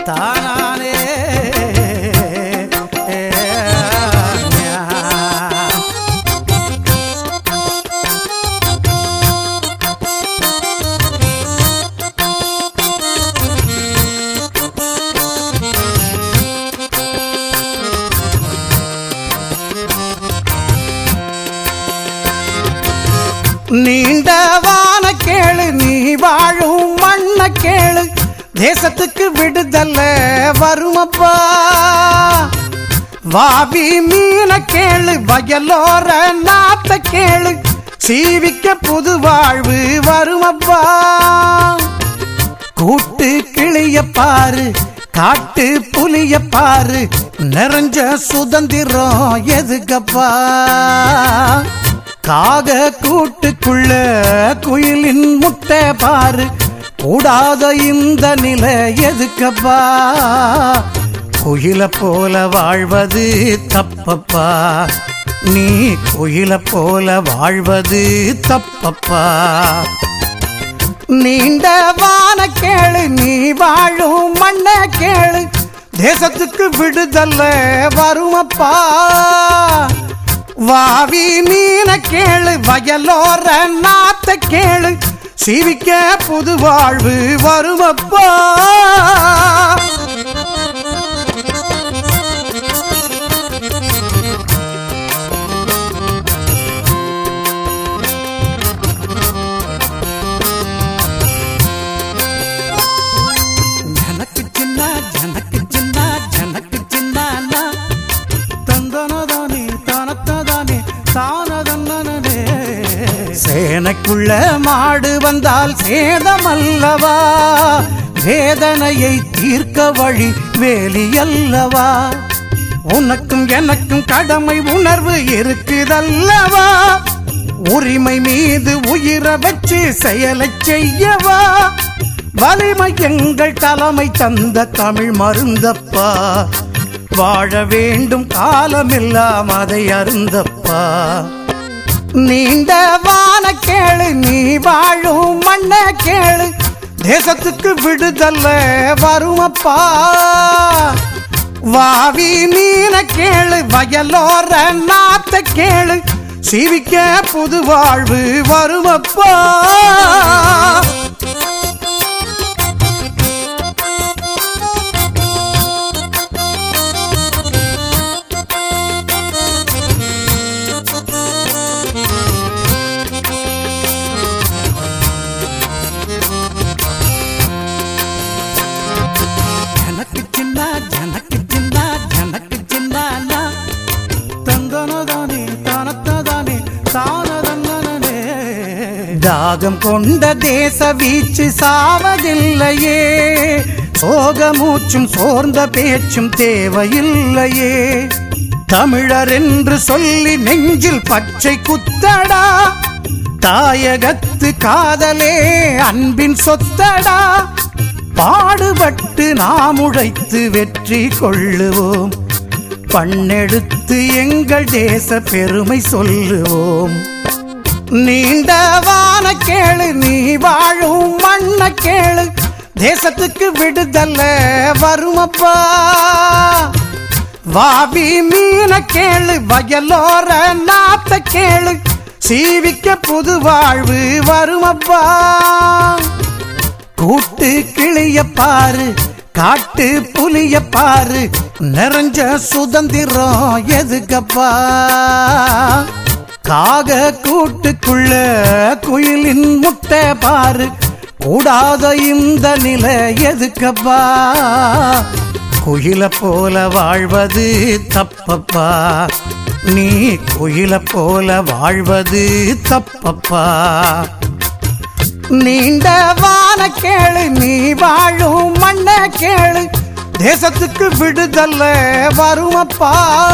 தானானே நீண்ட வான கேளு நீ வாழும் மண்ண கேளு தேசத்துக்கு விடுதல்ல வருமப்பா வாவி மீன கேளு வயலோர நாத்த கேளு சீவிக்க புது வாழ்வு வருமப்பா கூட்டு கிளிய பாரு காட்டு புலிய பாரு நிறைஞ்ச சுதந்திரம் எதுக்கப்பா காக கூட்டுக்குள்ள குயிலின் முட்டை பாரு கூடாத இந்த நிலை எதுக்கப்பா குயில போல வாழ்வது தப்பப்பா நீ குயில போல வாழ்வது தப்பப்பா நீண்ட வான கேளு நீ வாழும் மண்ண கேளு தேசத்துக்கு விடுதல்ல வருமப்பா வாவி மீன கேளு வயலோர நாத்த கேளு சீவிக்க புது வாழ்வு வருமப்பா ஜனக்கு சின்ன ஜனக்கு சின்ன ஜனக்கு சின்ன தந்தனதானே தானத்ததானே தானதன்னனே சேனைக்குள்ள மாடு வந்தால் சேதமல்லவா வேதனையை தீர்க்க வழி வேலி அல்லவா உனக்கும் எனக்கும் கடமை உணர்வு இருக்குதல்லவா உரிமை மீது உயிரை வச்சு செயலை செய்யவா வலிமை எங்கள் தலைமை தந்த தமிழ் மருந்தப்பா வாழ வேண்டும் காலமெல்லாம் அதை அருந்தப்பா நீண்ட வான கேளு நீ வாழும் மண்ண கேளு தேசத்துக்கு விடுதல்ல வருமப்பா வாவி மீன கேளு வயலோர நாத்த கேளு சீவிக்க புது வாழ்வு வருமப்பா ஜனக்கு சின்ன ஜனக்கு சின்ன ஜனக்கு சின்ன தந்தனதானே தானத்ததானே தானதன்னனே தாகம் கொண்ட தேச வீச்சு சாவதில்லையே சோக மூச்சும் சோர்ந்த பேச்சும் தேவையில்லையே தமிழர் என்று சொல்லி நெஞ்சில் பச்சை குத்தடா தாயகத்து காதலே அன்பின் சொத்தடா பாடுபட்டு நாம் உழைத்து வெற்றி கொள்ளுவோம் பண்ணெடுத்து எங்கள் தேச பெருமை சொல்லுவோம் நீண்ட வான கேளு நீ வாழும் மண்ண கேளு தேசத்துக்கு விடுதல்ல வருமப்பா வாவி மீன கேளு வயலோர நாத்த கேளு சீவிக்க புது வாழ்வு வருமப்பா கூட்டு கிளிய பாரு காட்டு புலிய பாரு நிறைஞ்ச சுதந்திரம் எதுக்கப்பா காக கூட்டுக்குள்ள குயிலின் முட்டை பாரு கூடாத இந்த நிலை எதுக்கப்பா குயில போல வாழ்வது தப்பப்பா நீ குயில போல வாழ்வது தப்பப்பா நீண்ட வான கேளு நீ வாழும் மண்ண கேளு தேசத்துக்கு விடுதல்ல வருமப்பா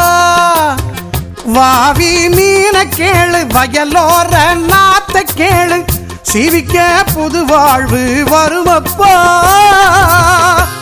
வாவி மீன கேளு வயலோர நாத்த கேளு சீவிக்க புது வாழ்வு வருமப்பா